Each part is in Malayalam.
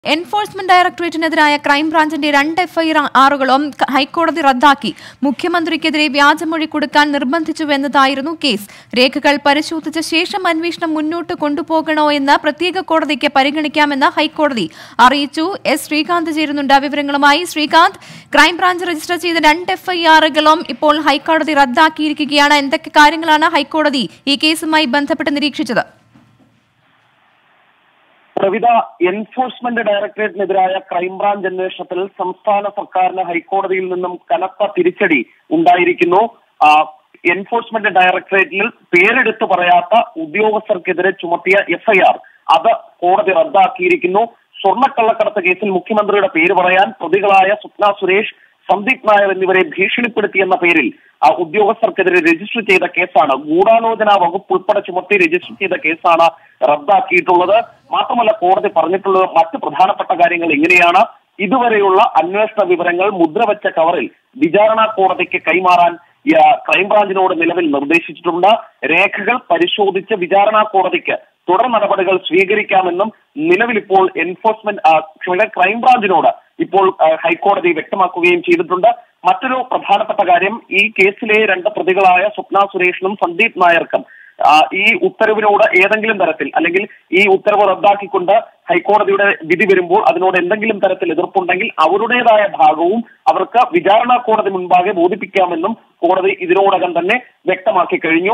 എൻഫോഴ്സ്മെന്റ് ഡയറക്ടറേറ്റിനെതിരായ ക്രൈംബ്രാഞ്ചിന്റെ രണ്ട് എഫ്ഐആറുകളും ഹൈക്കോടതി റദ്ദാക്കി മുഖ്യമന്ത്രിക്കെതിരെ വ്യാജമൊഴി കൊടുക്കാൻ നിർബന്ധിച്ചുവെന്നതായിരുന്നു കേസ് രേഖകൾ പരിശോധിച്ച ശേഷം അന്വേഷണം മുന്നോട്ട് കൊണ്ടുപോകണോ എന്ന് പ്രത്യേക കോടതിക്ക് പരിഗണിക്കാമെന്ന് ഹൈക്കോടതി അറിയിച്ചു എസ് ശ്രീകാന്ത് ചേരുന്നുണ്ട് വിവരങ്ങളുമായി ശ്രീകാന്ത് ക്രൈംബ്രാഞ്ച് രജിസ്റ്റർ ചെയ്ത രണ്ട് എഫ്ഐആറുകളും ഇപ്പോൾ ഹൈക്കോടതി റദ്ദാക്കിയിരിക്കുകയാണ് എന്തൊക്കെ കാര്യങ്ങളാണ് ഹൈക്കോടതി ഈ കേസുമായി ബന്ധപ്പെട്ട് നിരീക്ഷിച്ചത് പ്രവിധ എൻഫോഴ്സ്മെന്റ് ഡയറക്ടറേറ്റിനെതിരായ ക്രൈംബ്രാഞ്ച് അന്വേഷണത്തിൽ സംസ്ഥാന സർക്കാരിന് ഹൈക്കോടതിയിൽ നിന്നും കനത്ത തിരിച്ചടി ഉണ്ടായിരിക്കുന്നു ആ, എൻഫോഴ്സ്മെന്റ് ഡയറക്ടറേറ്റിൽ പേരെടുത്ത് പറയാത്ത ഉദ്യോഗസ്ഥർക്കെതിരെ ചുമത്തിയ എഫ്ഐആർ അത് കോടതി റദ്ദാക്കിയിരിക്കുന്നു സ്വർണ്ണക്കള്ളക്കടത്ത് കേസിൽ മുഖ്യമന്ത്രിയുടെ പേര് പറയാൻ പ്രതികളായ സ്വപ്ന സുരേഷ് സന്ദീപ് നായർ എന്നിവരെ ഭീഷണിപ്പെടുത്തിയെന്ന പേരിൽ ആ ഉദ്യോഗസ്ഥർക്കെതിരെ രജിസ്റ്റർ ചെയ്ത കേസാണ് ഗൂഢാലോചന വകുപ്പ് ഉൾപ്പെടെ ചുമത്തി രജിസ്റ്റർ ചെയ്ത കേസാണ് റദ്ദാക്കിയിട്ടുള്ളത് മാത്രമല്ല കോടതി പറഞ്ഞിട്ടുള്ളത് മറ്റ് പ്രധാനപ്പെട്ട കാര്യങ്ങൾ എങ്ങനെയാണ് ഇതുവരെയുള്ള അന്വേഷണ വിവരങ്ങൾ മുദ്രവെച്ച കവറിൽ വിചാരണ കോടതിക്ക് കൈമാറാൻ ഈ, ആ, ക്രൈംബ്രാഞ്ചിനോട് നിലവിൽ നിർദ്ദേശിച്ചിട്ടുണ്ട് രേഖകൾ പരിശോധിച്ച് വിചാരണ കോടതിക്ക് തുടർ നടപടികൾ സ്വീകരിക്കാമെന്നും നിലവിൽ ഇപ്പോൾ എൻഫോഴ്സ്മെന്റ് ആ, ക്ഷമിക്കണം, ക്രൈംബ്രാഞ്ചിനോട് ഇപ്പോൾ ആ, ഹൈക്കോടതി വ്യക്തമാക്കുകയും ചെയ്തിട്ടുണ്ട് മറ്റൊരു പ്രധാനപ്പെട്ട കാര്യം ഈ കേസിലെ രണ്ട് പ്രതികളായ സ്വപ്ന സുരേഷിനും സന്ദീപ് നായർക്കും ആ, ഈ ഉത്തരവിനോട് ഏതെങ്കിലും തരത്തിൽ അല്ലെങ്കിൽ ഈ ഉത്തരവ് റദ്ദാക്കിക്കൊണ്ട് ഹൈക്കോടതിയുടെ വിധി വരുമ്പോൾ അതിനോട് എന്തെങ്കിലും തരത്തിൽ എതിർപ്പുണ്ടെങ്കിൽ അവരുടേതായ ഭാഗവും അവർക്ക് വിചാരണ കോടതി മുൻപാകെ ബോധിപ്പിക്കാമെന്നും കോടതി ഇതിനോടകം തന്നെ വ്യക്തമാക്കി കഴിഞ്ഞു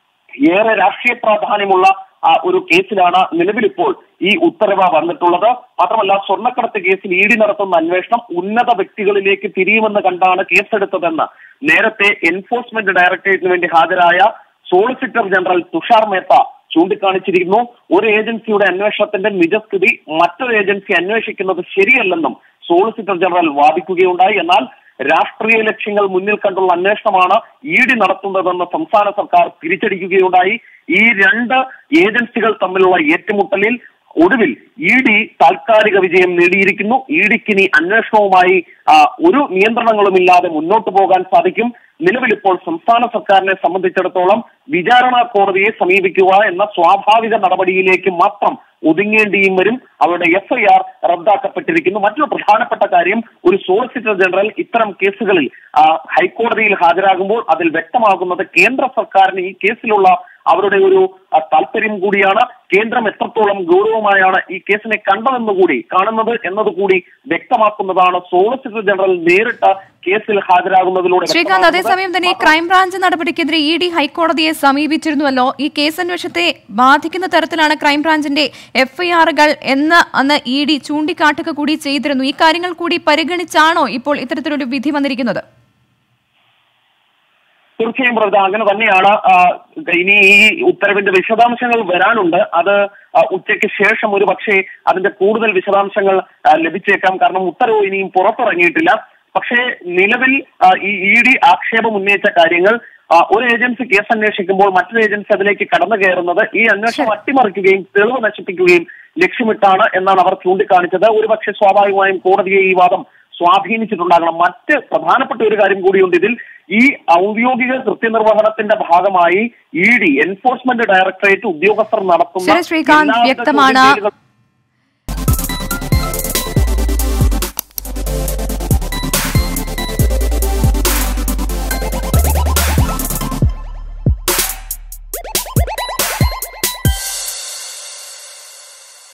ഏറെ രാഷ്ട്രീയ പ്രാധാന്യമുള്ള ആ, ഒരു കേസിലാണ് നിലവിലിപ്പോൾ ഈ ഉത്തരവ് വന്നിട്ടുള്ളത് മാത്രമല്ല സ്വർണ്ണക്കടത്ത് കേസിൽ ഇ ഡി നടത്തുന്ന അന്വേഷണം ഉന്നത വ്യക്തികളിലേക്ക് തിരിയുമെന്ന് കണ്ടാണ് കേസെടുത്തതെന്ന് നേരത്തെ എൻഫോഴ്സ്മെന്റ് ഡയറക്ടറേറ്റിന് വേണ്ടി ഹാജരായ സോളിസിറ്റർ ജനറൽ തുഷാർ മേത്ത ചൂണ്ടിക്കാണിച്ചിരിക്കുന്നു ഒരു ഏജൻസിയുടെ അന്വേഷണത്തിന്റെ നിജസ്ഥിതി മറ്റൊരു ഏജൻസി അന്വേഷിക്കുന്നത് ശരിയല്ലെന്നും സോളിസിറ്റർ ജനറൽ വാദിക്കുകയുണ്ടായി എന്നാൽ രാഷ്ട്രീയ ലക്ഷ്യങ്ങൾ മുന്നിൽ കണ്ടുള്ള അന്വേഷണമാണ് ഇ ഡി നടത്തുന്നതെന്ന് സംസ്ഥാന സർക്കാർ തിരിച്ചടിക്കുകയുണ്ടായി ഈ രണ്ട് ഏജൻസികൾ തമ്മിലുള്ള ഏറ്റുമുട്ടലിൽ ഒടുവിൽ ഇ ഡി താൽക്കാലിക വിജയം നേടിയിരിക്കുന്നു ഇ ഡിക്ക് ഇനി അന്വേഷണവുമായി ആ, ഒരു നിയന്ത്രണങ്ങളുമില്ലാതെ മുന്നോട്ട് പോകാൻ സാധിക്കും നിലവിൽ ഇപ്പോൾ സംസ്ഥാന സർക്കാരിനെ സംബന്ധിച്ചിടത്തോളം വിചാരണ കോടതിയെ സമീപിക്കുക എന്ന സ്വാഭാവിക നടപടിയിലേക്ക് മാത്രം ഒതുങ്ങേണ്ടിയും വരും അവരുടെ എഫ്ഐആർ റദ്ദാക്കപ്പെട്ടിരിക്കുന്നു മറ്റൊരു പ്രധാനപ്പെട്ട കാര്യം ഒരു സോളിസിറ്റർ ജനറൽ ഇത്തരം കേസുകളിൽ ആ, ഹൈക്കോടതിയിൽ ഹാജരാകുമ്പോൾ അതിൽ വ്യക്തമാകുന്നത് കേന്ദ്ര സർക്കാരിന് ഈ കേസിലുള്ള അവരുടെ ഒരു ആ, താല്പര്യം കൂടിയാണ് കേന്ദ്രം എത്രത്തോളം ഗൗരവമായാണ് ഈ കേസിനെ കണ്ടതെന്നുകൂടി കാണുന്നത് എന്നതുകൂടി വ്യക്തമാക്കുന്നതാണ് സോളിസിറ്റർ ജനറൽ നേരിട്ട് കേസിൽ ഹാജരാകുന്നതിലൂടെ ശ്രീകാന്ത് വ്യക്തമാകുന്നത്. അതേസമയം തന്നെ ഈ ക്രൈംബ്രാഞ്ച് നടപടിക്കെതിരെ ഇ ഡി ഹൈക്കോടതിയെ സമീപിച്ചിരുന്നുവല്ലോ ഈ കേസ് അന്വേഷണത്തെ ബാധിക്കുന്ന തരത്തിലാണ് ക്രൈംബ്രാഞ്ചിന്റെ എഫ്ഐആറുകൾ എന്ന് അന്ന് ഇ ഡി ചൂണ്ടിക്കാട്ടുക കൂടി ചെയ്തിരുന്നു ഈ കാര്യങ്ങൾ കൂടി പരിഗണിച്ചാണോ ഇപ്പോൾ ഇത്തരത്തിലൊരു വിധി വന്നിരിക്കുന്നത് തീർച്ചയായും പ്രവൃത്തി അങ്ങനെ തന്നെയാണ് ആ, ഇനി ഈ ഉത്തരവിന്റെ വിശദാംശങ്ങൾ വരാനുണ്ട് അത് ആ, ഉച്ചയ്ക്ക് ശേഷം ഒരു പക്ഷേ അതിന്റെ കൂടുതൽ വിശദാംശങ്ങൾ ആ, ലഭിച്ചേക്കാം കാരണം ഉത്തരവ് ഇനിയും പുറത്തിറങ്ങിയിട്ടില്ല പക്ഷേ നിലവിൽ ആ, ഈ ഇ ഡി ആക്ഷേപം ഉന്നയിച്ച കാര്യങ്ങൾ ആ, ഒരു ഏജൻസി കേസ് അന്വേഷിക്കുമ്പോൾ മറ്റൊരു ഏജൻസി അതിലേക്ക് കടന്നു കയറുന്നത് ഈ അന്വേഷണം അട്ടിമറിക്കുകയും തെളിവ് നശിപ്പിക്കുകയും ലക്ഷ്യമിട്ടാണ് എന്നാണ് അവർ ചൂണ്ടിക്കാണിച്ചത് ഒരുപക്ഷെ സ്വാഭാവികമായും കോടതിയെ ഈ വാദം സ്വാധീനിച്ചിട്ടുണ്ടാകണം മറ്റ് പ്രധാനപ്പെട്ട ഒരു കാര്യം കൂടിയുണ്ട് ഇതിൽ ഈ ഔദ്യോഗിക കൃത്യനിർവഹണത്തിന്റെ ഭാഗമായി ഇ ഡി എൻഫോഴ്സ്മെന്റ് ഡയറക്ടറേറ്റ് ഉദ്യോഗസ്ഥർ നടത്തുന്ന ശരി ശ്രീകാന്ത് എല്ലാവിധ വ്യക്തമാണ് ചോദ്യം ചെയ്യലുകൾ-